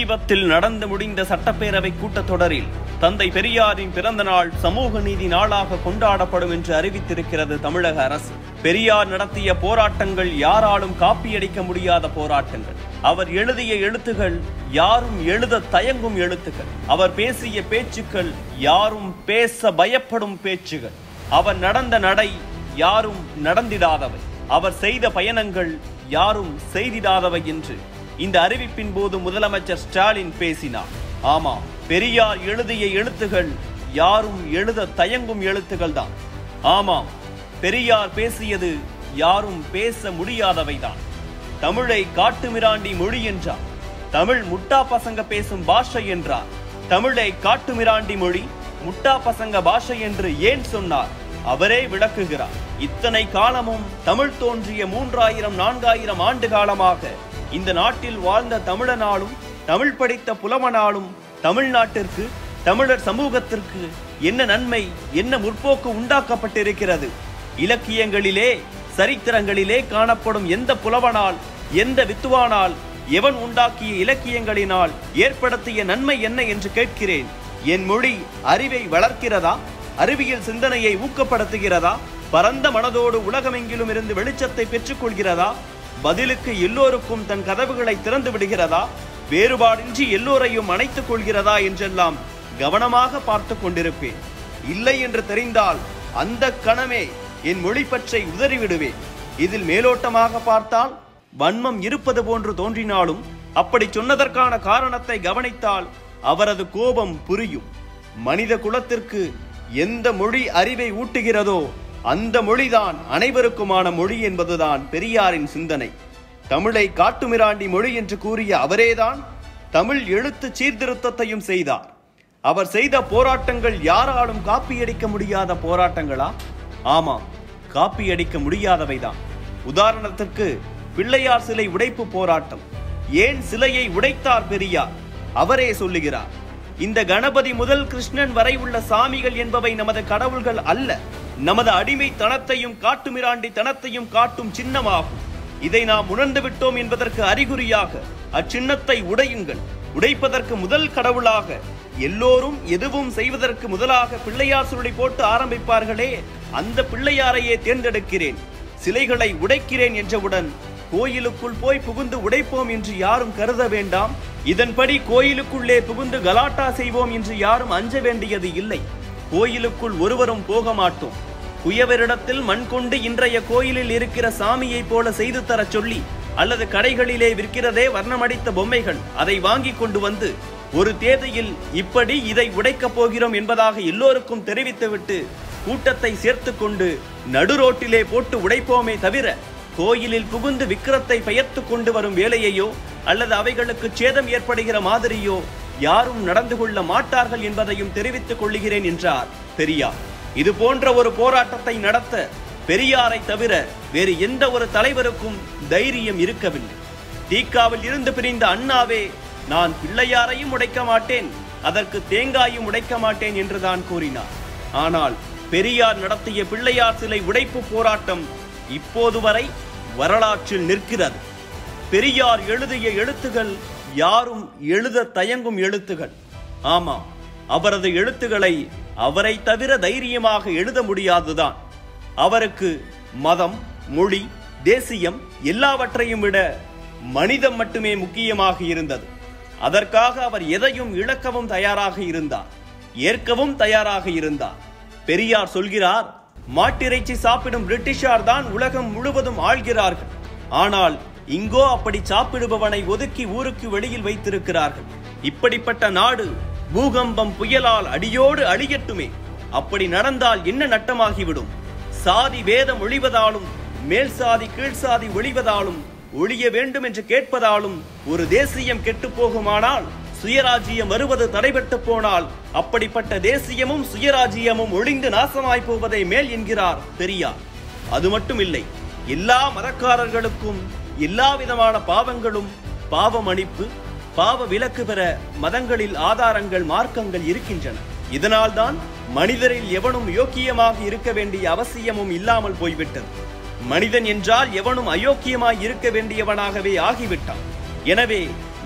சமீபத்தில் நடந்து முடிந்த சட்டப்பேரவை கூட்டத்தொடரில் தந்தை பெரியாரின் பிறந்த நாள் சமூக நீதி நாளாக கொண்டாடப்படும் என்று அறிவித்திருக்கிறது தமிழக அரசு பெரியார் நடத்திய போராட்டங்கள் யாராலும் காப்பியடிக்க முடியாத போராட்டங்கள் அவர் எழுதிய எழுத்துகள் யாரும் எழுத தயங்கும் எழுத்துக்கள் அவர் பேசிய பேச்சுக்கள் யாரும் பேச பயப்படும் பேச்சுகள் அவர் நடந்த நடை யாரும் நடந்திடாதவை அவர் செய்த பயணங்கள் யாரும் செய்திடாதவை என்று இந்த அறிவிப்பின் போது முதலமைச்சர் ஸ்டாலின் பேசினார் ஆமா பெரியார் எழுதிய எழுத்துகள் யாரும் எழுத தயங்கும் எழுத்துகள் தான் ஆமாம் பெரியார் பேசியது யாரும் பேச முடியாதவைதான் தமிழை காட்டுமிராண்டி மொழி என்றார் தமிழ் முட்டா பசங்க பேசும் பாஷை என்றார் தமிழை காட்டுமிராண்டி மொழி முட்டா பசங்க பாஷை என்று ஏன் சொன்னார் அவரே விளக்குகிறார் இத்தனை காலமும் தமிழ் தோன்றிய மூன்றாயிரம் நான்காயிரம் ஆண்டு காலமாக இந்த நாட்டில் வாழ்ந்த தமிழனாலும் தமிழ் படித்த புலவனாலும் தமிழ்நாட்டிற்கு தமிழர் சமூகத்திற்கு என்ன நன்மை என்ன முற்போக்கு உண்டாக்கப்பட்டிருக்கிறது இலக்கியங்களிலே சரித்திரங்களிலே காணப்படும் எந்த புலவனால் எந்த வித்துவானால் எவன் உண்டாக்கிய இலக்கியங்களினால் ஏற்படுத்திய நன்மை என்ன என்று கேட்கிறேன் என் மொழி அறிவை வளர்க்கிறதா அறிவியல் சிந்தனையை ஊக்கப்படுத்துகிறதா பரந்த மனதோடு உலகமெங்கிலும் இருந்து வெளிச்சத்தை பெற்றுக்கொள்கிறதா பதிலுக்கு எல்லோருக்கும் தன் கதவுகளை திறந்து விடுகிறதா வேறுபாடின்றி எல்லோரையும் அணைத்துக் கொள்கிறதா என்றெல்லாம் கவனமாக பார்த்து கொண்டிருப்பேன் இல்லை என்று தெரிந்தால் அந்த கணமே என் மொழி பற்றை உதறிவிடுவேன் இதில் மேலோட்டமாக பார்த்தால் வன்மம் இருப்பது போன்று தோன்றினாலும் அப்படி சொன்னதற்கான காரணத்தை கவனித்தால் அவரது கோபம் புரியும் மனித குலத்திற்கு எந்த மொழி அறிவை ஊட்டுகிறதோ அந்த மொழிதான் அனைவருக்குமான மொழி என்பதுதான் பெரியாரின் சிந்தனை தமிழை காட்டுமிராண்டி மொழி என்று கூறிய அவரேதான் தமிழ் எழுத்து சீர்திருத்தத்தையும் செய்தார் அவர் செய்த போராட்டங்கள் யாராலும் காப்பியடிக்க முடியாத போராட்டங்களா ஆமாம் காப்பியடிக்க முடியாதவைதான் உதாரணத்திற்கு பிள்ளையார் சிலை உடைப்பு போராட்டம் ஏன் சிலையை உடைத்தார் பெரியார் அவரே சொல்லுகிறார் இந்த கணபதி முதல் கிருஷ்ணன் வரை உள்ள சாமிகள் என்பவை நமது கடவுள்கள் அல்ல நமது அடிமைத்தனத்தையும் காட்டுமிராண்டி தனத்தையும் காட்டும் சின்னமாகும் இதை நாம் உணர்ந்து விட்டோம் என்பதற்கு அறிகுறியாக அச்சின்னத்தை உடையுங்கள் உடைப்பதற்கு முதல் கடவுளாக எல்லோரும் எதுவும் செய்வதற்கு முதலாக பிள்ளையார் சுருளை போட்டு ஆரம்பிப்பார்களே அந்த பிள்ளையாரையே தேர்ந்தெடுக்கிறேன் சிலைகளை உடைக்கிறேன் என்றவுடன் கோயிலுக்குள் போய் புகுந்து உடைப்போம் என்று யாரும் கருத வேண்டாம் இதன்படி கோயிலுக்குள்ளே புகுந்து கலாட்டா செய்வோம் என்று யாரும் அஞ்ச வேண்டியது இல்லை கோயிலுக்குள் ஒருவரும் போக மாட்டோம் குயவரிடத்தில் மண் கொண்டு இன்றைய கோயிலில் இருக்கிற சாமியைப் போல செய்து தரச் சொல்லி அல்லது கடைகளிலே விற்கிறதே வர்ணமடித்த பொம்மைகள் அதை வாங்கி கொண்டு வந்து ஒரு தேதியில் இப்படி இதை உடைக்கப் போகிறோம் என்பதாக எல்லோருக்கும் தெரிவித்துவிட்டு கூட்டத்தை சேர்த்து கொண்டு நடுரோட்டிலே போட்டு உடைப்போமே தவிர கோயிலில் புகுந்து விக்கிரத்தை பெயர்த்து கொண்டு வரும் வேலையையோ அல்லது அவைகளுக்கு சேதம் ஏற்படுகிற மாதிரியோ யாரும் நடந்து கொள்ள மாட்டார்கள் என்பதையும் தெரிவித்துக் கொள்ளுகிறேன் என்றார் பெரியார் இது போன்ற ஒரு போராட்டத்தை நடத்த பெரியாரை தவிர வேறு எந்த ஒரு தலைவருக்கும் தைரியம் இருக்கவில்லை தீக்காவில் இருந்து பிரிந்த அண்ணாவே நான் பிள்ளையாரையும் உடைக்க மாட்டேன் அதற்கு தேங்காயும் உடைக்க மாட்டேன் என்றுதான் கூறினார் ஆனால் பெரியார் நடத்திய பிள்ளையார் சிலை உடைப்பு போராட்டம் இப்போது வரை வரலாற்றில் நிற்கிறது பெரியார் எழுதிய எழுத்துகள் யாரும் எழுத தயங்கும் எழுத்துகள் ஆமாம் அவரது எழுத்துக்களை அவரை தவிர தைரியமாக எழுத முடியாதுதான் அவருக்கு மதம் மொழி தேசியம் எல்லாவற்றையும் விட மனிதம் மட்டுமே முக்கியமாக இருந்தது அதற்காக அவர் எதையும் இழக்கவும் தயாராக இருந்தார் ஏற்கவும் தயாராக இருந்தார் பெரியார் சொல்கிறார் மாட்டிறைச்சி சாப்பிடும் பிரிட்டிஷார் தான் உலகம் முழுவதும் ஆள்கிறார்கள் ஆனால் இங்கோ அப்படி சாப்பிடுபவனை ஒதுக்கி ஊருக்கு வெளியில் வைத்திருக்கிறார்கள் இப்படிப்பட்ட நாடு பூகம்பம் புயலால் அடியோடு அழியட்டுமே அப்படி நடந்தால் என்ன நட்டமாகிவிடும் சாதி வேதம் ஒழிவதாலும் மேல் சாதி கீழ் சாதி ஒழிவதாலும் ஒழிய வேண்டும் என்று கேட்பதாலும் ஒரு தேசியம் கெட்டு போகுமானால் சுயராஜ்யம் வருவது தடைபட்டு போனால் அப்படிப்பட்ட தேசியமும் சுயராஜ்யமும் ஒழிந்து நாசமாய் போவதை மேல் என்கிறார் பெரியார் அது மட்டும் இல்லை எல்லா மதக்காரர்களுக்கும் எல்லா விதமான பாவங்களும் பாவ மன்னிப்பு பாவ விலக்கு பெற மதங்களில் ஆதாரங்கள் மார்க்கங்கள் இருக்கின்றன இதனால்தான் மனிதரில் எவனும் யோக்கியமாக இருக்க வேண்டிய அவசியமும் இல்லாமல் போய்விட்டது மனிதன் என்றால் எவனும் அயோக்கியமாய் இருக்க வேண்டியவனாகவே ஆகிவிட்டான் எனவே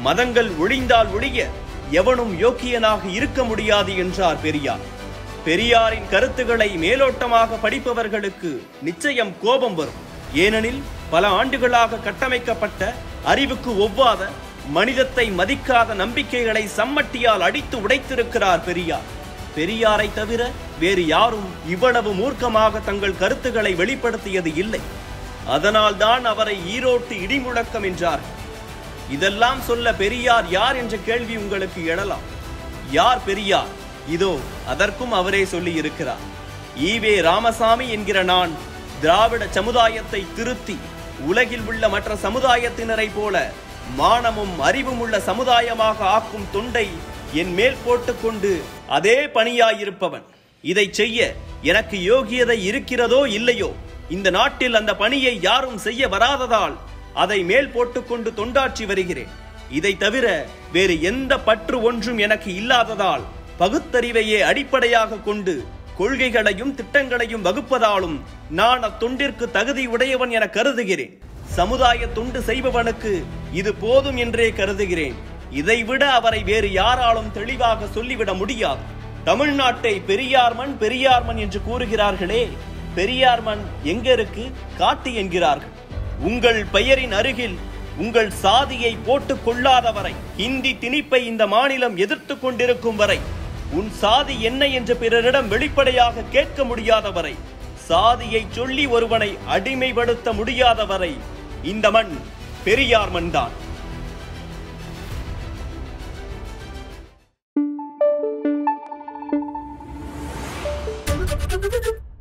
மதங்கள் ஒழிந்தால் ஒழிய எவனும் யோக்கியனாக இருக்க முடியாது என்றார் பெரியார் பெரியாரின் கருத்துக்களை மேலோட்டமாக படிப்பவர்களுக்கு நிச்சயம் கோபம் வரும் ஏனெனில் பல ஆண்டுகளாக கட்டமைக்கப்பட்ட அறிவுக்கு ஒவ்வாத மனிதத்தை மதிக்காத நம்பிக்கைகளை சம்மட்டியால் அடித்து உடைத்திருக்கிறார் பெரியார் பெரியாரை தவிர வேறு யாரும் இவ்வளவு மூர்க்கமாக தங்கள் கருத்துக்களை வெளிப்படுத்தியது இல்லை அதனால்தான் அவரை ஈரோட்டு இடிமுழக்கம் என்றார்கள் இதெல்லாம் சொல்ல பெரியார் யார் என்ற கேள்வி உங்களுக்கு எழலாம் யார் பெரியார் இதோ அதற்கும் அவரே சொல்லி இருக்கிறார் ஈவே ராமசாமி என்கிற நான் திராவிட சமுதாயத்தை திருத்தி உலகில் உள்ள மற்ற சமுதாயத்தினரை போல மானமும் அறிவும் உள்ள சமுதாயமாக ஆக்கும் தொண்டை என் மேல் போட்டுக்கொண்டு அதே பணியாயிருப்பவன் இதை செய்ய எனக்கு யோகியதை இருக்கிறதோ இல்லையோ இந்த நாட்டில் அந்த பணியை யாரும் செய்ய வராததால் அதை மேல் போட்டுக்கொண்டு தொண்டாற்றி வருகிறேன் இதை தவிர வேறு எந்த பற்று ஒன்றும் எனக்கு இல்லாததால் பகுத்தறிவையே அடிப்படையாக கொண்டு கொள்கைகளையும் திட்டங்களையும் வகுப்பதாலும் நான் அத்தொண்டிற்கு தகுதி உடையவன் என கருதுகிறேன் சமுதாய தொண்டு செய்பவனுக்கு இது போதும் என்றே கருதுகிறேன் இதைவிட அவரை வேறு யாராலும் தெளிவாக சொல்லிவிட முடியாது தமிழ்நாட்டை பெரியார் மண் பெரியார் மண் என்று கூறுகிறார்களே பெரியார் மண் எங்க இருக்கு காட்டு என்கிறார்கள் உங்கள் பெயரின் அருகில் உங்கள் சாதியை போட்டுக் கொள்ளாதவரை ஹிந்தி திணிப்பை இந்த மாநிலம் எதிர்த்து கொண்டிருக்கும் வரை உன் சாதி என்ன என்று பிறரிடம் வெளிப்படையாக கேட்க முடியாதவரை சாதியை சொல்லி ஒருவனை அடிமைப்படுத்த முடியாதவரை இந்த மண் பெரியார் மண்தான் Thank you.